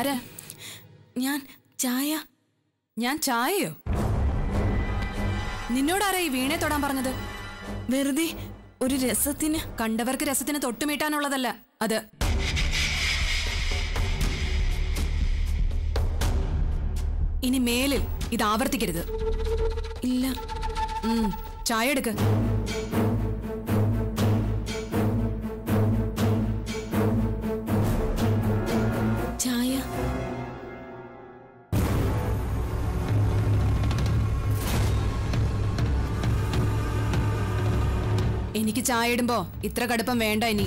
ആരാ ഞാൻ ചായ ഞാൻ ചായയോ നിന്നോടാരാ ഈ വീണെ തൊടാൻ പറഞ്ഞത് വെറുതെ ഒരു രസത്തിന് കണ്ടവർക്ക് രസത്തിന് തൊട്ടുമീട്ടാനുള്ളതല്ല അത് ഇനി മേലിൽ ഇത് ആവർത്തിക്കരുത് ഇല്ല ഉം, ചായ എടുക്ക് ചായ എനിക്ക് ചായ ഇടുമ്പോ ഇത്ര കടുപ്പം വേണ്ട ഇനി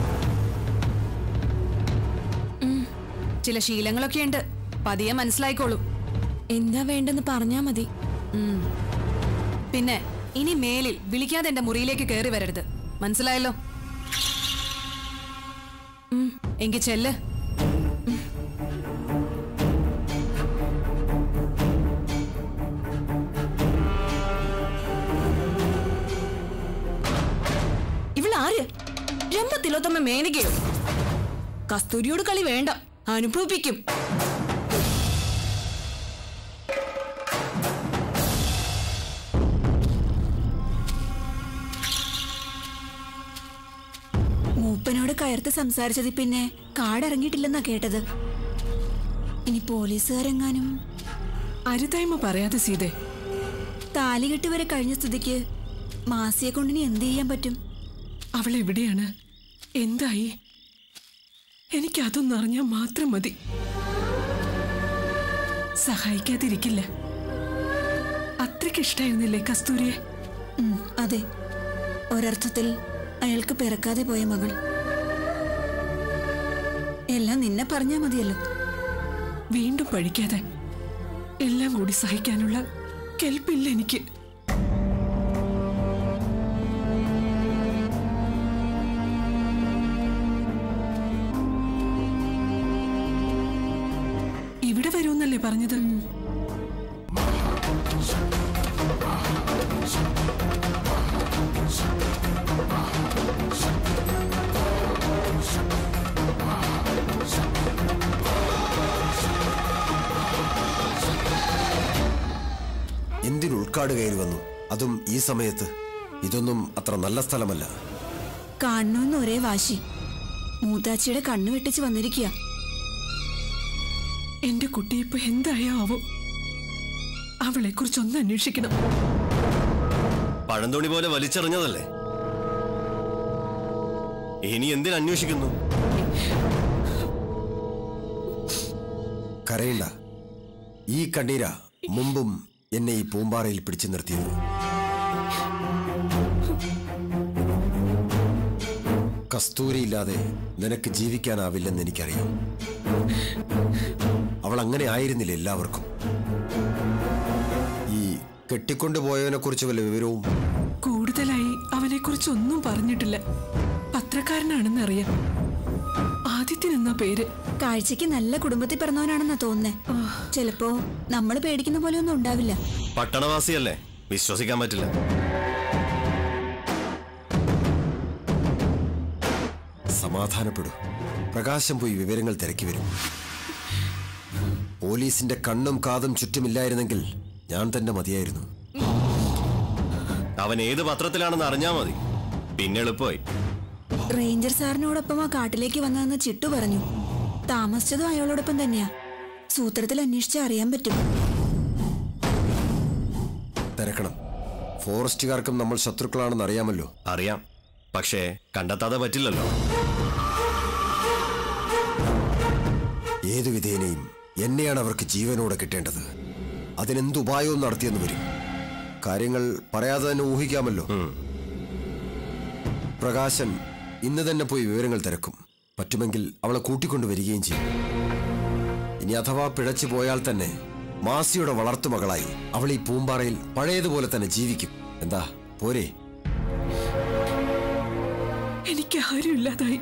ഉം, ചില ശീലങ്ങളൊക്കെ ഉണ്ട് പതിയെ മനസ്സിലായിക്കോളൂ എന്താ വേണ്ടെന്ന് പറഞ്ഞാ മതി ഉം. പിന്നെ ഇനി മേലിൽ വിളിക്കാതെ എന്റെ മുറിയിലേക്ക് കയറി വരരുത് മനസ്സിലായല്ലോ ഉം, എങ്കി ചെല്ല് ഇവളാര് രമ്പ തിലോത്തമ്മ മേനകയോ കസ്തൂരിയോട് കളി വേണ്ട അനുഭവിപ്പിക്കും മൂപ്പനോട് കയർത്ത് സംസാരിച്ചത് പിന്നെ കാടിറങ്ങിയിട്ടില്ലെന്നാ കേട്ടത് ഇനി പോലീസുകാരെങ്ങാനും അരുതായ്മ പറയാതെ സീതേ താലികെട്ട് വരെ കഴിഞ്ഞ സ്ഥിതിക്ക് മാസിയെ കൊണ്ടിനി എന്ത് ചെയ്യാൻ പറ്റും അവൾ എവിടെയാണ് എന്തായി എനിക്ക് അതൊന്നും അറിഞ്ഞാൽ മാത്രം മതി സഹായിക്കാതിരിക്കില്ല അത്രയ്ക്ക് ഇഷ്ടായിരുന്നില്ലേ കസ്തൂരിയെ ഉം, അതെ ഒരർത്ഥത്തിൽ അയാൾക്ക് പിറക്കാതെ പോയ മകൾ എല്ലാം നിന്നെ പറഞ്ഞാ മതിയല്ലോ വീണ്ടും പഴിക്കാതെ എല്ലാം കൂടി സഹിക്കാനുള്ള കെൽപ്പില്ല എനിക്ക് ഇവിടെ വരുമെന്നല്ലേ പറഞ്ഞത് എന്തിനു ഉൾക്കാട് കയറി വന്നു അതും ഈ സമയത്ത് ഇതൊന്നും അത്ര നല്ല സ്ഥലമല്ല കാണണമെന്ന് ഒരേ വാശി മൂത്താച്ചിയുടെ കണ്ണു വെട്ടിച്ച് വന്നിരിക്കുക എന്റെ കുട്ടി ഇപ്പൊ എന്തായോ ആവോ അവളെ കുറിച്ചൊന്ന് അന്വേഷിക്കണം പഴന്തുണി പോലെ വലിച്ചെറിഞ്ഞതല്ലേ ഇനി എന്തിനു അന്വേഷിക്കുന്നു കരയില്ല ഈ കണ്ണീര മുമ്പും എന്നെ ഈ പൂമ്പാറയിൽ പിടിച്ചു നിർത്തിയത് കസ്തൂരിയില്ലാതെ നിനക്ക് ജീവിക്കാനാവില്ലെന്ന് എനിക്കറിയാം അവൾ അങ്ങനെ ആയിരുന്നില്ല എല്ലാവർക്കും ഈ കെട്ടിക്കൊണ്ടുപോയവനെ കുറിച്ച് വല്ല വിവരവും കൂടുതലായി അവനെ കുറിച്ചൊന്നും പറഞ്ഞിട്ടില്ല പത്രക്കാരനാണെന്നറിയാം ആദിത്യൻ എന്ന പേര് കാഴ്ചക്ക് നല്ല കുടുംബത്തിൽ പിറന്നവനാണെന്നാ തോന്നുന്നേ ചിലപ്പോ നമ്മൾ പേടിക്കുന്ന പോലെ ഒന്നും ഉണ്ടാവില്ല പട്ടണവാസിയല്ലേ വിശ്വസിക്കാൻ പറ്റില്ല സമാധാനപ്പെടൂ പ്രകാശം പോയി വിവരങ്ങൾ തിരക്കി വരും പോലീസിന്റെ കണ്ണും കാതും ചുറ്റുമില്ലായിരുന്നെങ്കിൽ ഞാൻ തന്നെ മതിയായിരുന്നു അവൻ ഏത് പത്രത്തിലാണെന്ന് അറിഞ്ഞാ മതി പിന്നെ എളുപ്പമായി റേഞ്ചർ സാറിനോടൊപ്പം ആ കാട്ടിലേക്ക് വന്നതെന്ന് ചിട്ടു പറഞ്ഞു താമസിച്ചതും അയാളോടൊപ്പം തന്നെയാ സൂത്രത്തിൽ അന്വേഷിച്ച് അറിയാൻ പറ്റും തിരക്കണം ഫോറസ്റ്റുകാർക്കും നമ്മൾ ശത്രുക്കളാണെന്ന് അറിയാമല്ലോ അറിയാം പക്ഷേ കണ്ടെത്താതെ പറ്റില്ലല്ലോ ഏതു വിധേനയും എന്നെയാണ് അവർക്ക് ജീവനോടെ കിട്ടേണ്ടത് അതിനെന്ത് ഉപായവും നടത്തിയെന്ന് വരും കാര്യങ്ങൾ പറയാതെ തന്നെ ഊഹിക്കാമല്ലോ പ്രകാശൻ ഇന്ന് തന്നെ പോയി വിവരങ്ങൾ തിരക്കും പറ്റുമെങ്കിൽ അവളെ കൂട്ടിക്കൊണ്ടു വരികയും ചെയ്യും ഇനി അഥവാ പിഴച്ചു പോയാൽ തന്നെ മാസിയുടെ വളർത്തുമകളായി അവൾ ഈ പൂമ്പാറയിൽ പഴയതുപോലെ തന്നെ ജീവിക്കും എന്താ പോരെ എനിക്ക് ആരും ഇല്ലാതായി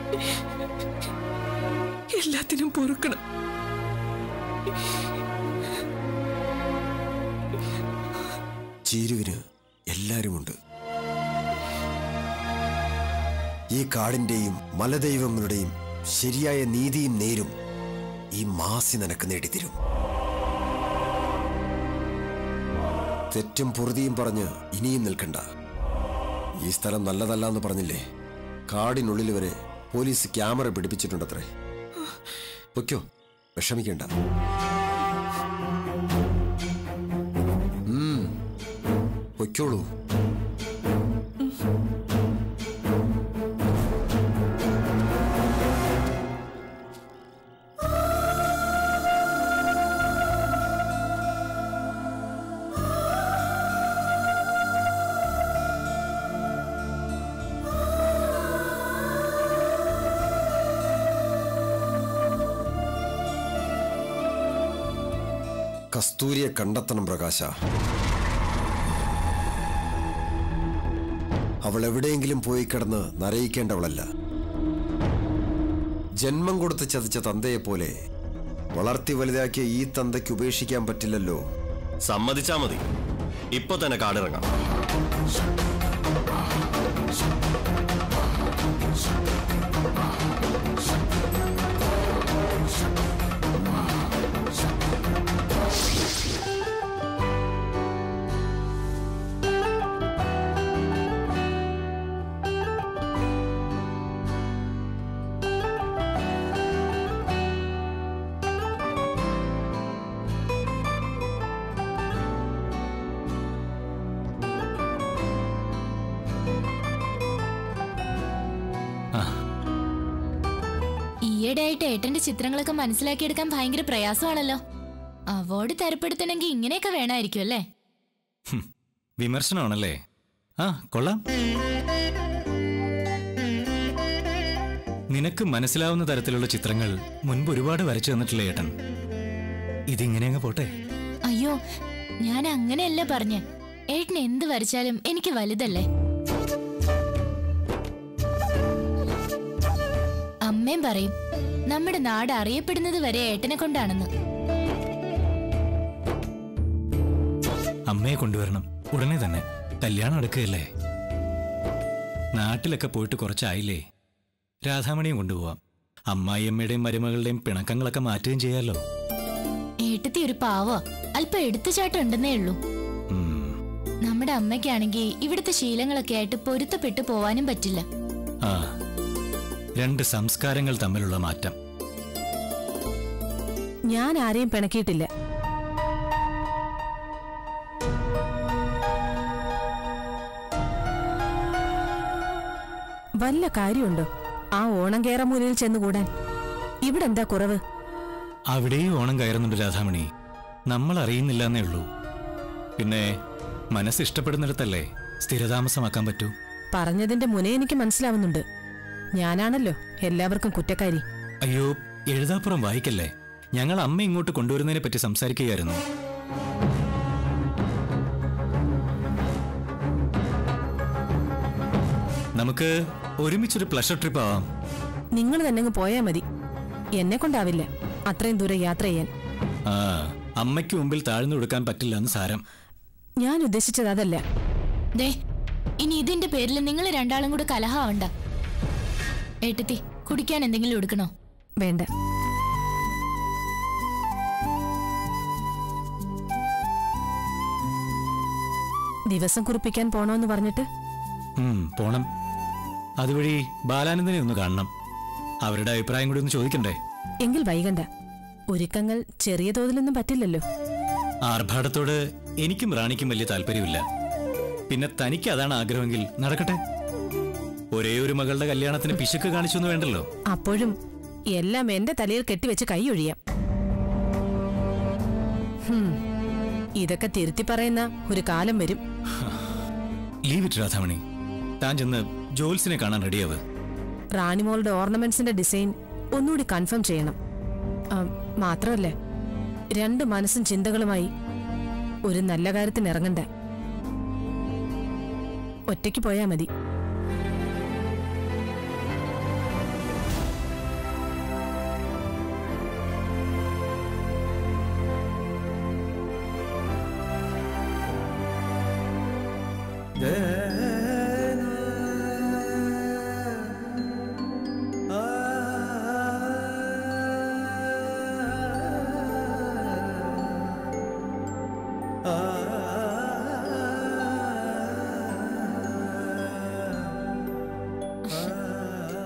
എല്ലാത്തിനും പൊറുക്കണം ചീരുവിന് എല്ലാരുമുണ്ട് ഈ കാടിന്റെയും മലദൈവങ്ങളുടെയും ശരിയായ നീതിയും നേരും ഈ മാസി നിനക്ക് നേടിത്തരും തെറ്റും പൊറുതിയും പറഞ്ഞ് ഇനിയും നിൽക്കണ്ട ഈ സ്ഥലം നല്ലതല്ല എന്ന് പറഞ്ഞില്ലേ കാടിനുള്ളിൽ വരെ പോലീസ് ക്യാമറ പിടിപ്പിച്ചിട്ടുണ്ടത്രേ പൊയ്ക്കോ വിഷമിക്കണ്ട ഉം, പൊയ്ക്കോളൂ കസ്തൂരിയെ കണ്ടെത്തണം പ്രകാശ അവൾ എവിടെയെങ്കിലും പോയി കിടന്ന് നരയിക്കേണ്ടവളല്ല ജന്മം കൊടുത്ത് ചതിച്ച തന്തയെ പോലെ വളർത്തി വലുതാക്കിയ ഈ തന്തയ്ക്ക് ഉപേക്ഷിക്കാൻ പറ്റില്ലല്ലോ സമ്മതിച്ചാ മതി ഇപ്പൊ തന്നെ കാടിറങ്ങാം ഈയിടെയായിട്ട് ഏട്ടന്റെ ചിത്രങ്ങളൊക്കെ മനസ്സിലാക്കിയെടുക്കാൻ ഭയങ്കര പ്രയാസമാണല്ലോ അവാർഡ് തരപ്പെടുത്തണമെങ്കിൽ ഇങ്ങനെയൊക്കെ വേണമായിരിക്കും അല്ലേ വിമർശനമാണല്ലേ ആ കൊള്ളാം നിനക്ക് മനസ്സിലാവുന്ന തരത്തിലുള്ള ചിത്രങ്ങൾ മുൻപ് ഒരുപാട് വരച്ചു തന്നിട്ടില്ലേ ഏട്ടൻ ഇതിങ്ങനെ അങ്ങ് പോട്ടെ അയ്യോ ഞാൻ അങ്ങനെയല്ല പറഞ്ഞ് ഏട്ടൻ എന്ത് വരച്ചാലും എനിക്ക് വലുതല്ലേ അമ്മയും പറയും നമ്മുടെ നാട് അറിയപ്പെടുന്നത് വരെ ഏട്ടനെ കൊണ്ടാണെന്ന് അമ്മയെ കൊണ്ടുവരണം ഉടനെ തന്നെ കല്യാണം അടുക്കുകയല്ലേ നാട്ടിലൊക്കെ പോയിട്ട് കുറച്ചായില്ലേ രാധാമണിയും കൊണ്ടുപോവാം അമ്മായിയമ്മയുടെയും മരുമകളുടെയും പിണക്കങ്ങളൊക്കെ മാറ്റുകയും ചെയ്യാലോ ഏട്ടത്തി ഒരു പാവ അല്പം എടുത്തുചാട്ടം ഉണ്ടെന്നേ ഉള്ളൂ ഉം. നമ്മുടെ അമ്മയ്ക്കാണെങ്കിൽ ഇവിടുത്തെ ശീലങ്ങളൊക്കെ ആയിട്ട് പൊരുത്തപ്പെട്ടു പോവാനും പറ്റില്ല ആ രണ്ട് സംസ്കാരങ്ങൾ തമ്മിലുള്ള മാറ്റം ഞാൻ ആരെയും പിണക്കിയിട്ടില്ല വല്ല കാര്യമുണ്ടോ ആ ഓണം കേറമൂലയിൽ ചെന്നുകൂടാൻ ഇവിടെ എന്താ കുറവ് അവിടെയും ഓണം കയറുന്നുണ്ട് രാധാമണി നമ്മൾ അറിയുന്നില്ല എന്നേ ഉള്ളൂ പിന്നെ മനസ്സ് ഇഷ്ടപ്പെടുന്നിടത്തല്ലേ സ്ഥിരതാമസമാക്കാൻ പറ്റൂ പറഞ്ഞതിന്റെ മുനേ എനിക്ക് മനസ്സിലാവുന്നുണ്ട് ഞാനാണല്ലോ എല്ലാവർക്കും കുറ്റക്കാരി അയ്യോ എഴുതാപ്പുറം വായിക്കല്ലേ ഞങ്ങൾ അമ്മ ഇങ്ങോട്ട് കൊണ്ടുവരുന്നതിനെ പറ്റി സംസാരിക്കുകയായിരുന്നു നമുക്ക് ഒരുമിച്ചൊരു പ്ലഷർ ട്രിപ്പ് ആവാം നിങ്ങൾ തന്നെ അങ്ങ് പോയാൽ മതി എന്നെ കൊണ്ടാവില്ല അത്രയും ദൂരം യാത്ര ചെയ്യാൻ ആ അമ്മയ്ക്ക് മുമ്പിൽ താഴ്ന്നു കൊടുക്കാൻ പറ്റില്ല എന്ന് സാരം ഞാൻ ഉദ്ദേശിച്ചത് അതല്ല ദേ ഇനി ഇതിന്റെ പേരിൽ നിങ്ങൾ രണ്ടാളും കൂടെ കലഹാവണ്ട ഏട്ടത്തി കുടിക്കാൻ എന്തെങ്കിലും എടുക്കണോ വേണ്ട ദിവസം കുറിപ്പിക്കാൻ പോണോന്ന് പറഞ്ഞിട്ട് ഉം, പോണം അതുവഴി ബാലാനന്ദനെ ഒന്ന് കാണണം അവരുടെ അഭിപ്രായം കൂടി ഒന്ന് ചോദിക്കണ്ടേ എങ്കിൽ വൈകണ്ട ഒരുക്കങ്ങൾ ചെറിയ തോതിലൊന്നും പറ്റില്ലല്ലോ ആർഭാടത്തോട് എനിക്കും റാണിക്കും വലിയ താല്പര്യമില്ല പിന്നെ തനിക്ക് അതാണ് ആഗ്രഹമെങ്കിൽ നടക്കട്ടെ ഒരേ ഒരു മകളുടെ കല്യാണത്തിന് പിശുക്ക് കാണിച്ചൊന്നും വേണ്ടല്ലോ അപ്പോഴും എല്ലാം എന്റെ തലയിൽ കെട്ടിവെച്ച് കൈയൊഴിയാം ഹും, ഇതൊക്കെ തിരുത്തി പറയുന്ന ഒരു കാലം വരും ലീവ് ഇറ്റ് രാധാമണി താൻ ചെന്ന് ജോൽസിനെ കാണാൻ റെഡിയാവ് റാണിമോളുടെ ഓർണമെന്റ്സിന്റെ ഡിസൈൻ ഒന്നുകൂടി കൺഫേം ചെയ്യണം ആ, മാത്രമല്ല രണ്ട് മനസ്സും ചിന്തകളുമായി ഒരു നല്ല കാര്യത്തിന് ഇറങ്ങണ്ട ഒറ്റയ്ക്ക് പോയാ മതി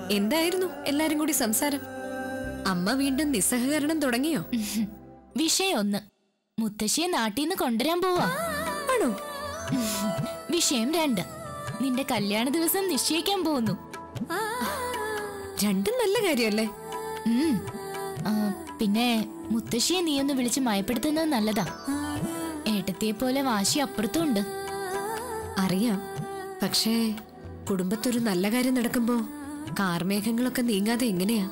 എന്തായിരുന്നു എല്ലാരും കൂടി സംസാരം അമ്മ വീണ്ടും നിസ്സഹകരണം തുടങ്ങിയോ വിഷയം ഒന്ന് മുത്തശ്ശിയെ നാട്ടിൽ നിന്ന് കൊണ്ടുവരാൻ പോവാ ആണോ വിഷയം രണ്ട് നിന്റെ കല്യാണ ദിവസം നിശ്ചയിക്കാൻ പോകുന്നു രണ്ടും നല്ല കാര്യമല്ലേ ഉം. ആ, പിന്നെ മുത്തശ്ശിയെ നീ ഒന്ന് വിളിച്ച് മയപ്പെടുത്തുന്നത് നല്ലതാ ഏട്ടത്തിയെ പോലെ വാശി അപ്പുറത്തും ഉണ്ട് അറിയാം പക്ഷേ കുടുംബത്തൊരു നല്ല കാര്യം നടക്കുമ്പോ കാർമേഘങ്ങളൊക്കെ നീങ്ങാതെ എങ്ങനെയാ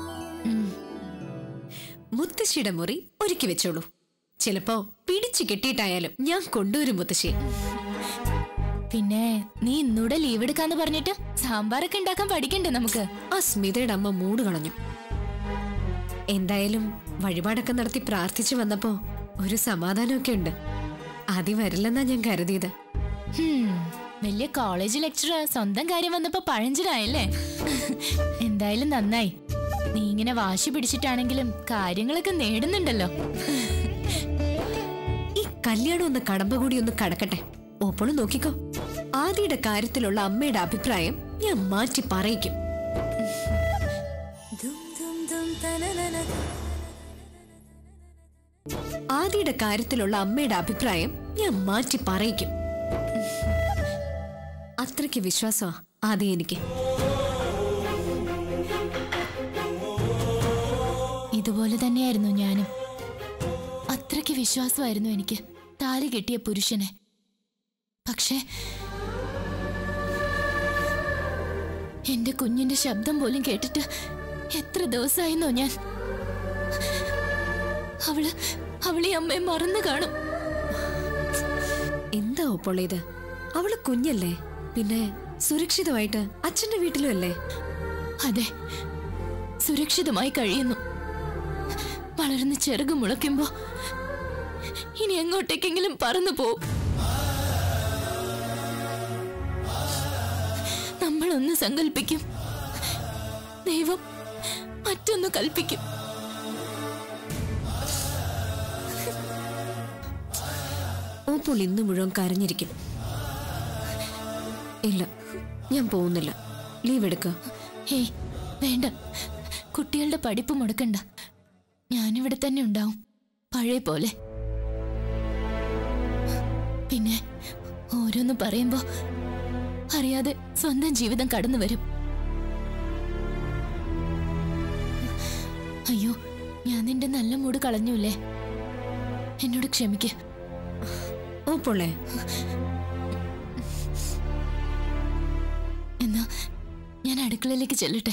മുത്തശ്ശിയുടെ മുറി ഒരുക്കി വെച്ചോളൂ ചിലപ്പോ പിടിച്ചു കെട്ടിയിട്ടായാലും ഞാൻ കൊണ്ടുവരും മുത്തശ്ശിയെ പിന്നെ നീ ഇന്നൂടെ ലീവ് എടുക്കാന്ന് പറഞ്ഞിട്ട് സാമ്പാറൊക്കെ ഉണ്ടാക്കാൻ പഠിക്കണ്ടേ നമുക്ക് ആ സ്മിതയുടെ അമ്മ മൂട് കളഞ്ഞു എന്തായാലും വഴിപാടൊക്കെ നടത്തി പ്രാർത്ഥിച്ചു വന്നപ്പോ ഒരു സമാധാനമൊക്കെ ഉണ്ട് ആദ്യം വരില്ലെന്നാ ഞാൻ കരുതിയത് ഹും, വലിയ കോളേജ് ലെക്ചറർ സ്വന്തം കാര്യം വന്നപ്പോ പഴഞ്ചനായല്ലേ എന്തായാലും നന്നായി നീ ഇങ്ങനെ വാശി പിടിച്ചിട്ടാണെങ്കിലും കാര്യങ്ങളൊക്കെ നേടുന്നുണ്ടല്ലോ ഈ കല്യാണം ഒന്ന് കടമ്പ കൂടി ഒന്ന് കടക്കട്ടെ ഓപ്പോളും നോക്കിക്കോ ആദിയുടെ കാര്യത്തിലുള്ള അമ്മയുടെ അഭിപ്രായം ഞാൻ മാറ്റി പറയിക്കും ആദിയുടെ കാര്യത്തിലുള്ള അമ്മയുടെ അഭിപ്രായം ഞാൻ മാറ്റി പറയിക്കും അത്രയ്ക്ക് വിശ്വാസമാ ആദി എനിക്ക് ഇതുപോലെ തന്നെയായിരുന്നു ഞാനും അത്രയ്ക്ക് വിശ്വാസമായിരുന്നു എനിക്ക് താലി കെട്ടിയ പുരുഷനെ പക്ഷേ എന്റെ കുഞ്ഞിന്റെ ശബ്ദം പോലും കേട്ടിട്ട് എത്ര ദിവസമായിരുന്നോ ഞാൻ അവള് അവളീ അമ്മയെ മറന്നു കാണും എന്താ ഓപ്പോൾ ഇത് അവള് കുഞ്ഞല്ലേ പിന്നെ സുരക്ഷിതമായിട്ട് അച്ഛന്റെ വീട്ടിലും അല്ലേ അതെ സുരക്ഷിതമായി കഴിയുന്നു വളർന്ന് ചെറുകു മുളയ്ക്കുമ്പോ ഇനി എങ്ങോട്ടേക്കെങ്കിലും പറന്നു പോവും നമ്മളൊന്ന് സങ്കല്പിക്കും ദൈവം മറ്റൊന്ന് കൽപ്പിക്കും ഓപ്പോൾ ഇന്ന് മുഴുവൻ കരഞ്ഞിരിക്കും ഇല്ല ഞാൻ പോകുന്നില്ല ലീവ് എടുക്ക ഹേയ് വേണ്ട കുട്ടികളുടെ പഠിപ്പ് മുടക്കണ്ട ഞാനിവിടെ തന്നെ ഉണ്ടാവും പഴയ പോലെ പിന്നെ ഓരോന്ന് പറയുമ്പോ അറിയാതെ സ്വന്തം ജീവിതം കടന്നു വരും അയ്യോ ഞാൻ നിന്റെ നല്ല മൂഡ് കളഞ്ഞൂല്ലേ എന്നോട് ക്ഷമിക്ക് ഓപ്പോളെ എന്നാ ഞാൻ അടുക്കളയിലേക്ക് ചെല്ലട്ടെ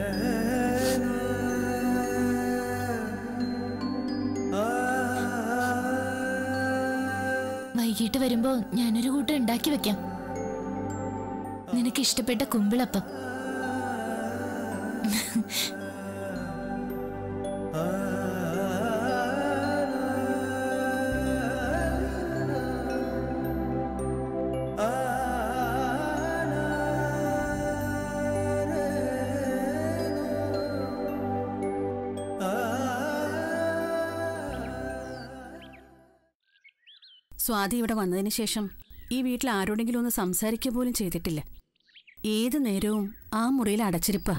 വൈകിട്ട് വരുമ്പോ ഞാനൊരു കൂട്ടം ഉണ്ടാക്കി വെക്കാം നിനക്ക് ഇഷ്ടപ്പെട്ട കുമ്പിളപ്പം സ്വാതി ഇവിടെ വന്നതിന് ശേഷം ഈ വീട്ടിൽ ആരോടെങ്കിലും ഒന്ന് സംസാരിക്കുക പോലും ചെയ്തിട്ടില്ല ഏത് നേരവും ആ മുറിയിൽ അടച്ചിരിപ്പാ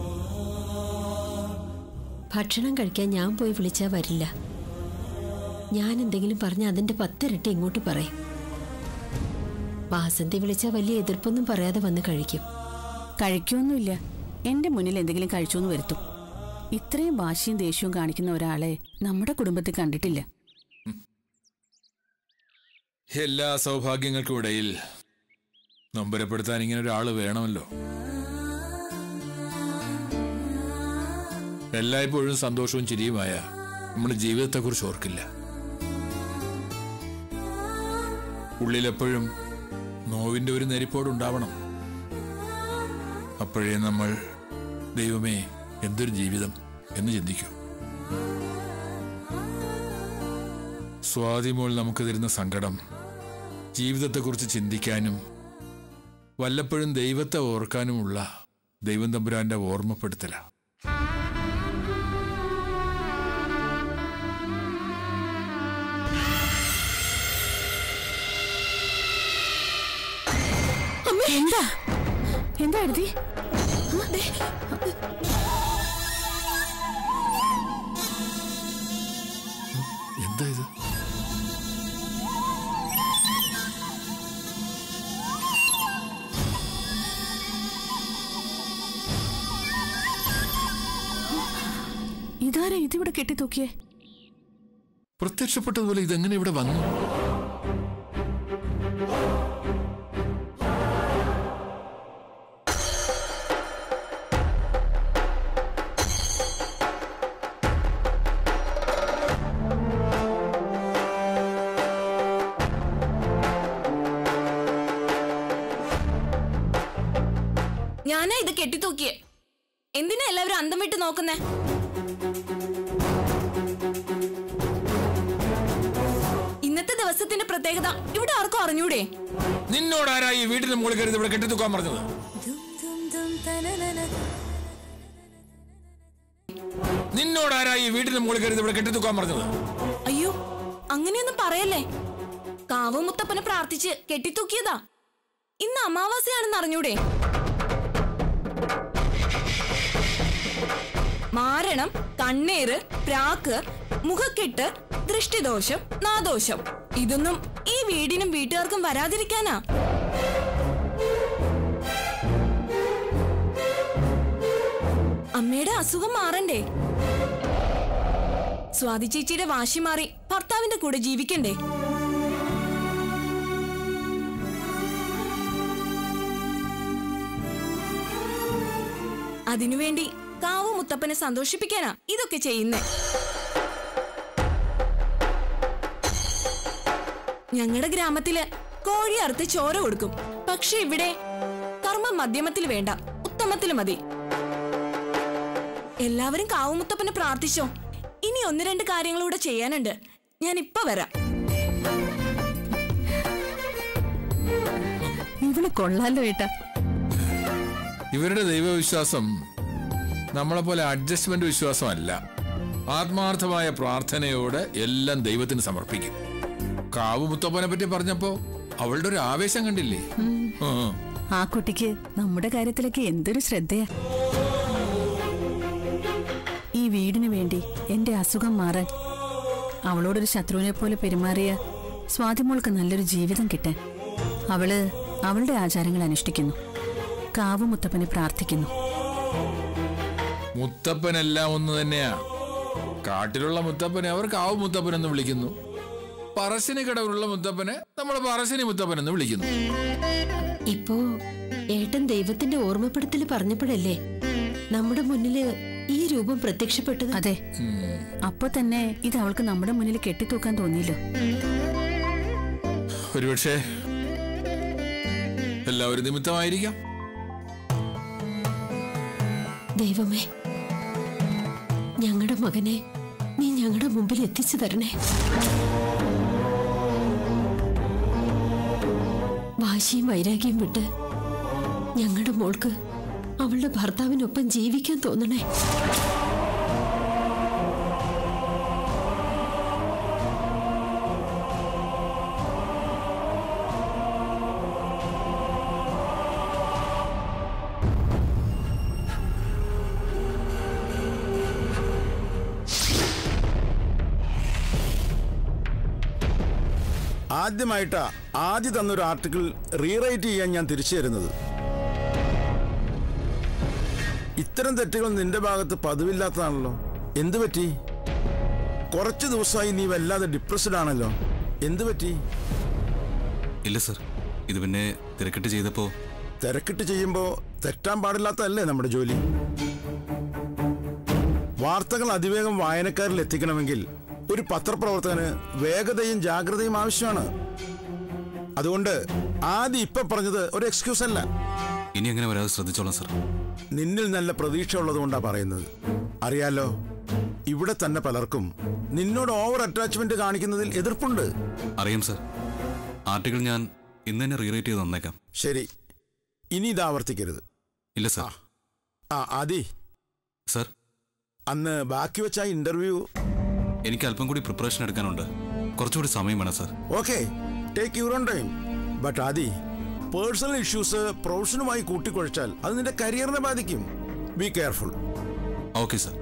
ഭക്ഷണം കഴിക്കാൻ ഞാൻ പോയി വിളിച്ചാൽ വരില്ല ഞാൻ എന്തെങ്കിലും പറഞ്ഞ അതിന്റെ പത്തിരട്ടി ഇങ്ങോട്ട് പറയും വാസന്തി വിളിച്ചാൽ വലിയ എതിർപ്പൊന്നും പറയാതെ വന്ന് കഴിക്കും കഴിക്കൊന്നുമില്ല എന്റെ മുന്നിൽ എന്തെങ്കിലും കഴിച്ചോന്ന് വരുത്തും ഇത്രയും വാശിയും ദേഷ്യവും കാണിക്കുന്ന ഒരാളെ നമ്മുടെ കുടുംബത്തിൽ കണ്ടിട്ടില്ല എല്ലാ സൗഭാഗ്യങ്ങൾക്കും ഇടയിൽ നൊമ്പരപ്പെടുത്താൻ ഇങ്ങനെ ഒരാൾ വേണമല്ലോ എല്ലായ്പ്പോഴും സന്തോഷവും ചിരിയുമായ നമ്മുടെ ജീവിതത്തെക്കുറിച്ച് ഓർക്കില്ല ഉള്ളിലെപ്പോഴും നോവിന്റെ ഒരു നെരിപ്പോടുണ്ടാവണം അപ്പോഴേ നമ്മൾ ദൈവമേ എന്തൊരു ജീവിതം എന്ന് ചിന്തിക്കൂ സ്വാതിമോൾ നമുക്ക് തരുന്ന സങ്കടം ജീവിതത്തെക്കുറിച്ച് ചിന്തിക്കാനും വല്ലപ്പോഴും ദൈവത്തെ ഓർക്കാനുമുള്ള ദൈവം തമ്പുരാന്റെ ഓർമ്മപ്പെടുത്തല എന്താ എന്താ എഴുതി എന്താ ഇത് ഇതാരാ ഇതിവിടെ കെട്ടിത്തൂക്കിയേ പ്രത്യക്ഷപ്പെട്ടതുപോലെ ഇതെങ്ങനെ ഇവിടെ വന്നു ഞാനാ ഇത് കെട്ടിത്തൂക്കിയേ എന്തിനാ എല്ലാവരും അന്തം വിട്ട് നോക്കുന്നേ ഇന്നത്തെ ദിവസത്തിന്റെ പ്രത്യേകത ഇവിടെ ആർക്കും അറിഞ്ഞൂടെ നിന്നോട് ആരാ ഈ വീട്ടിന് മുകളിൽ കയറി ഇവിടെ കെട്ടിത്തൂക്കാൻ പറഞ്ഞത് നിന്നോട് ആരാ ഈ വീട്ടിന് മുകളിൽ കയറി ഇവിടെ കെട്ടിത്തൂക്കാൻ പറഞ്ഞത് അയ്യോ അങ്ങനെയൊന്നും പറയല്ലേ കാവ് മുത്തപ്പനെ പ്രാർത്ഥിച്ച് കെട്ടിത്തൂക്കിയതാ ഇന്ന് അമാവാസിയാണെന്ന് അറിഞ്ഞൂടെ മാരണം കണ്ണേറ് പ്രാക്ക് മുഖക്കെട്ട് ദൃഷ്ടിദോഷം നാദോഷം ഇതൊന്നും ഈ വീടിനും വീട്ടുകാർക്കും വരാതിരിക്കാനാ അമ്മയുടെ അസുഖം മാറണ്ടേ സ്വാതി ചേച്ചിയുടെ വാശി മാറി ഭർത്താവിന്റെ കൂടെ ജീവിക്കണ്ടേ അതിനുവേണ്ടി കാവു മുത്തപ്പനെ സന്തോഷിപ്പിക്കാനാ ഇതൊക്കെ ചെയ്യുന്നേ ഞങ്ങളുടെ ഗ്രാമത്തില് കോഴി അറുത്ത് ചോര കൊടുക്കും പക്ഷെ ഇവിടെ കർമ്മം മധ്യമത്തിൽ വേണ്ട ഉത്തമത്തിൽ മതി എല്ലാവരും കാവുമുത്തപ്പനെ പ്രാർത്ഥിച്ചോ ഇനി ഒന്ന് രണ്ട് കാര്യങ്ങളൂടെ ചെയ്യാനുണ്ട് ഞാൻ ഇപ്പൊ വരാം ഇവള് കൊള്ളാലോ ഏട്ടാ ഇവരുടെ ദൈവവിശ്വാസം നമ്മളെ പോലെ അഡ്ജസ്റ്റ്മെന്റ് വിശ്വാസമല്ല ആത്മാർത്ഥമായ പ്രാർത്ഥനയോടെ എല്ലാം ദൈവത്തിന് സമർപ്പിക്കും കാവ് മുത്തപ്പനെ പറ്റി പറഞ്ഞപ്പോ അവളുടെ ഒരു ആവേശം കണ്ടില്ലേ ഉം. ആ കുട്ടിക്ക് നമ്മുടെ കാര്യത്തിലൊക്കെ എന്തൊരു ശ്രദ്ധയാ ഈ വീടിന് വേണ്ടി എന്റെ അസുഖം മാറാൻ അവളോടൊരു ശത്രുവിനെ പോലെ പെരുമാറിയ സ്വാതിമോൾക്ക് നല്ലൊരു ജീവിതം കിട്ടാൻ അവള് അവളുടെ ആചാരങ്ങൾ അനുഷ്ഠിക്കുന്നു കാവു മുത്തപ്പനെ പ്രാർത്ഥിക്കുന്നു മുത്തപ്പനെല്ലാം ഒന്ന് തന്നെയാ കാട്ടിലുള്ള മുത്തപ്പനെ അവർ കാവ് മുത്തപ്പൻ എന്ന് വിളിക്കുന്നു പറശ്ശിനി കടവിലുള്ള മുത്തപ്പനെ നമ്മൾ പറശ്ശിനി മുത്തപ്പൻ എന്ന് വിളിക്കുന്നു ഇപ്പോ ഏട്ടൻ ദൈവത്തിന്റെ ഓർമ്മപ്പെടുത്തൽ പറഞ്ഞപ്പോഴല്ലേ നമ്മുടെ മുന്നില് ഈ രൂപം പ്രത്യക്ഷപ്പെട്ടത് അതെ അപ്പൊ തന്നെ ഇത് അവൾക്ക് നമ്മുടെ മുന്നിൽ കെട്ടിത്തൂക്കാൻ തോന്നിയല്ലോ ഒരുപക്ഷെ എല്ലാവരും നിമിത്തമായിരിക്കാം ദൈവമേ ഞങ്ങളുടെ മകനെ നീ ഞങ്ങളുടെ മുമ്പിൽ എത്തിച്ചു തരണേ വാശിയും വൈരാഗ്യം വിട്ട് ഞങ്ങളുടെ മോൾക്ക് അവളുടെ ഭർത്താവിനൊപ്പം ജീവിക്കാൻ തോന്നണേ ആദ്യമായിട്ടാ ആദ്യ തന്നൊരു ആർട്ടിക്കിൾ റീറൈറ്റ് ചെയ്യാൻ ഞാൻ തിരിച്ചു തരുന്നത് ഇത്തരം തെറ്റുകൾ നിന്റെ ഭാഗത്ത് പതിവില്ലാത്തതാണല്ലോ എന്തു പറ്റി കുറച്ച് ദിവസമായി നീ വല്ലാതെ ഡിപ്രസ്ഡ് ആണല്ലോ എന്തു പറ്റി ഇല്ല സർ ഇത് പിന്നെ തിരക്കിട്ട് ചെയ്തപ്പോ തിരക്കിട്ട് ചെയ്യുമ്പോൾ തെറ്റാൻ പാടില്ലാത്തതല്ലേ നമ്മുടെ ജോലി വാർത്തകൾ അതിവേഗം വായനക്കാരിൽ എത്തിക്കണമെങ്കിൽ ഒരു പത്രപ്രവർത്തകന് വേഗതയും ജാഗ്രതയും ആവശ്യമാണ് അതുകൊണ്ട് ആദ്യം ഇപ്പൊ പറഞ്ഞത് ഒരു എക്സ്ക്യൂസ് അല്ല ഇനി അങ്ങനെ വരാതെ ശ്രദ്ധിച്ചോളാം സർ നിന്നിൽ നല്ല പ്രതീക്ഷ ഉള്ളതുകൊണ്ടാ പറയുന്നത് അറിയാലോ ഇവിടെ തന്നെ പലർക്കും നിന്നോട് ഓവർ അറ്റാച്ച്മെന്റ് കാണിക്കുന്നതിൽ എതിർപ്പുണ്ട് അറിയാം സർ ആർട്ടിക്കിൾ ഞാൻ ഇന്ന് തന്നെ റീറൈറ്റ് ചെയ്ത് തന്നേക്കാം ശരി ഇനി ഇത് ആവർത്തിക്കരുത് ഇല്ല സർ ആ ആദി സർ അന്ന് ബാക്കി വെച്ച ഇന്റർവ്യൂ എനിക്ക് അല്പം കൂടി പ്രിപ്പറേഷൻ എടുക്കാനുണ്ട് കുറച്ചുകൂടി സമയം വേണം sir okay take your own time but Adi personal issues പ്രൊഫഷനുമായി കൂട്ടിക്കുഴച്ചാൽ അത് നിന്റെ കരിയറിനെ ബാധിക്കും be careful okay sir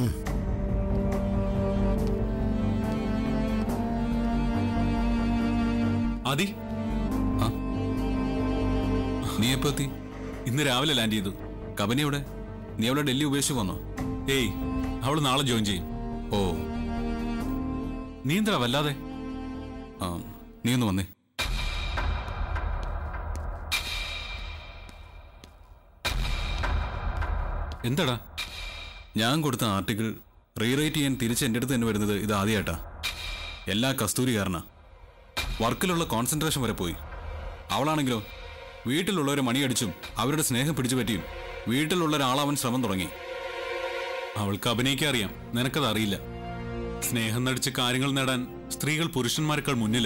Adi ആ നീ എപ്പോ എത്തി ഇന്ന് രാവിലെ ലാൻഡ് ചെയ്തു കബനി എവിടെ നീ അവളെ ഡൽഹി ഉപേക്ഷിച്ച് വന്നോ ഏയ് അവള് നാളെ ജോയിൻ ചെയ്യും ഓ നീ എന്താ വല്ലാതെ ആ നീ ഒന്ന് വന്നേ എന്താടാ ഞാൻ കൊടുത്ത ആർട്ടിക്കിൾ റീറൈറ്റ് ചെയ്യാൻ തിരിച്ച് എൻ്റെ അടുത്ത് തന്നെ വരുന്നത് ഇത് ആദ്യമായിട്ടാ എല്ലാ കസ്തൂരി കാരണ വർക്കിലുള്ള കോൺസെൻട്രേഷൻ വരെ പോയി അവളാണെങ്കിലോ വീട്ടിലുള്ളവരെ മണിയടിച്ചും അവരുടെ സ്നേഹം പിടിച്ചു പറ്റിയും വീട്ടിലുള്ള ഒരാളവൻ ശ്രമം തുടങ്ങി അവൾക്ക് അഭിനയിക്കാൻ അറിയാം നിനക്കത് അറിയില്ല സ്നേഹം നടിച്ച് കാര്യങ്ങൾ നേടാൻ സ്ത്രീകൾ പുരുഷന്മാരെക്കാൾ മുന്നില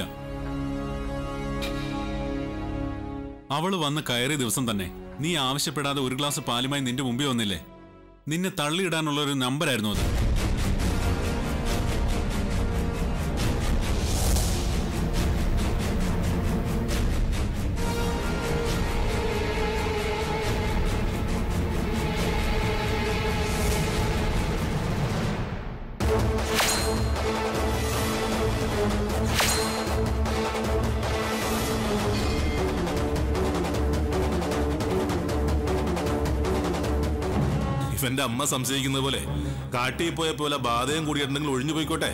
അവള് വന്ന് കയറിയ ദിവസം തന്നെ നീ ആവശ്യപ്പെടാതെ ഒരു ഗ്ലാസ് പാലുമായി നിന്റെ മുമ്പിൽ വന്നില്ലേ നിന്നെ തള്ളിയിടാനുള്ള ഒരു നമ്പരായിരുന്നു അത് ഇവന്റെ അമ്മ സംശയിക്കുന്നത് പോലെ കാട്ടിൽ പോയ പോലെ ബാധയും കൂടിയിട്ടുണ്ടെങ്കിൽ ഒഴിഞ്ഞു പോയിക്കോട്ടെ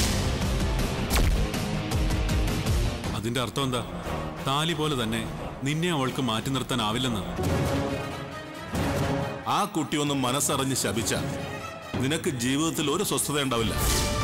അതിന്റെ അർത്ഥം എന്താ താലി പോലെ തന്നെ നിന്നെ അവൾക്ക് മാറ്റി നിർത്താനാവില്ലെന്ന് ആ കുട്ടി ഒന്ന് മനസ്സറിഞ്ഞ് ശപിച്ച നിനക്ക് ജീവിതത്തിൽ ഒരു സ്വസ്ഥത ഉണ്ടാവില്ല